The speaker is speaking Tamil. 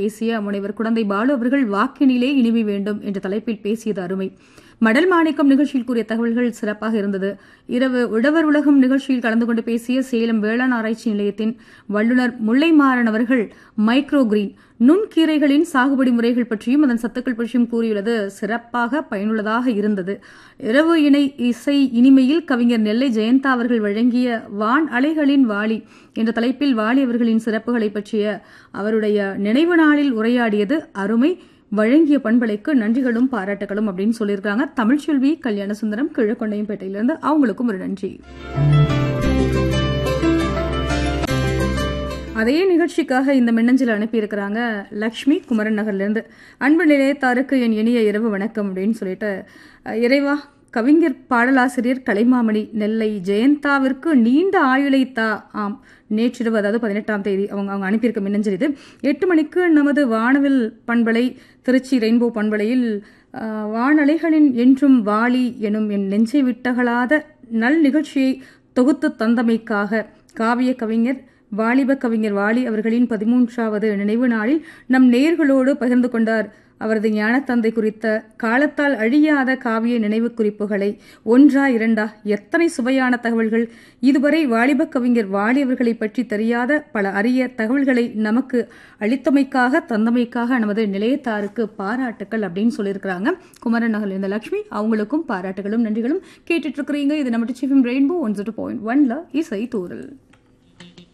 பேசிய முனைவர் குழந்தை பாலு அவர்கள் வாக்கினிலே இனிமை வேண்டும் என்ற தலைப்பில் பேசியது அருமை மடல் மாணிக்கம் நிகழ்ச்சியில் கூறிய தகவல்கள் சிறப்பாக இருந்தது இரவு உழவர் உலகம் நிகழ்ச்சியில் கலந்து கொண்டு பேசிய சேலம் வேளாண் ஆராய்ச்சி நிலையத்தின் வல்லுநர் முல்லைமாறன் அவர்கள் மைக்ரோ கிரீன் நுண்கீரைகளின் சாகுபடி முறைகள் பற்றியும் அதன் சத்துக்கள் பற்றியும் கூறியுள்ளது சிறப்பாக பயனுள்ளதாக இருந்தது இரவு இணை இசை இனிமையில் கவிஞர் நெல்லை ஜெயந்தா அவர்கள் வழங்கிய வான் அலைகளின் வாளி என்ற தலைப்பில் வாலி அவர்களின் சிறப்புகளை பற்றிய அவருடைய நினைவு நாளில் உரையாடியது அருமை வழங்கிய பண்பலைக்கு நன்றிகளும் பாராட்டுகளும் அப்படின்னு சொல்லியிருக்காங்க தமிழ்ச்செல்வி கல்யாண சுந்தரம் கிழக்கொண்டையம்பேட்டையிலிருந்து அவங்களுக்கும் ஒரு நன்றி அதே நிகழ்ச்சிக்காக இந்த மின்னஞ்சல் அனுப்பியிருக்கிறாங்க லக்ஷ்மி குமரன் நகர்லேருந்து அன்பு நிலையத்தாருக்கு என் இனிய இரவு வணக்கம் அப்படின்னு சொல்லிட்டு அஹ், இறைவா கவிஞர் பாடலாசிரியர் கலைமாமணி நெல்லை ஜெயந்தாவிற்கு நீண்ட ஆயுளை தா ஆம் நேற்றிரவு அதாவது பதினெட்டாம் தேதி அவங்க அவங்க அனுப்பியிருக்க மின்னஞ்சல் இது எட்டு மணிக்கு நமது வானவில் பண்பலை திருச்சி ரெயின்போ பண்பலையில் அஹ், வானலைகளின் என்றும் வாலி எனும் என் நெஞ்சை விட்டகலாத நல் நிகழ்ச்சியை தொகுத்து தந்தமைக்காக காவிய கவிஞர் வாலிப கவிஞர் வாலி அவர்களின் பதிமூன்றாவது நினைவு நாளில் நம் நேயர்களோடு பகிர்ந்து கொண்டார் அவரது ஞானத்தந்தை குறித்த காலத்தால் அழியாத காவிய நினைவு குறிப்புகளை ஒன்றா இரண்டா எத்தனை சுவையான தகவல்கள் இதுவரை வாலிப கவிஞர் வாலி அவர்களை பற்றி தெரியாத பல அரிய தகவல்களை நமக்கு அளித்தமைக்காக தந்தமைக்காக நமது நிலையத்தாருக்கு பாராட்டுக்கள் அப்படின்னு சொல்லியிருக்கிறாங்க குமரன் நகர் இந்த லட்சுமி அவங்களுக்கும் பாராட்டுகளும் நன்றிகளும் கேட்டுட்டு இருக்கிறீங்க இது நம்ம சிஃபிம் ரெயின்போ ஒன் ஜீரோ பாயிண்ட் ஒன்ல இசை தூரல்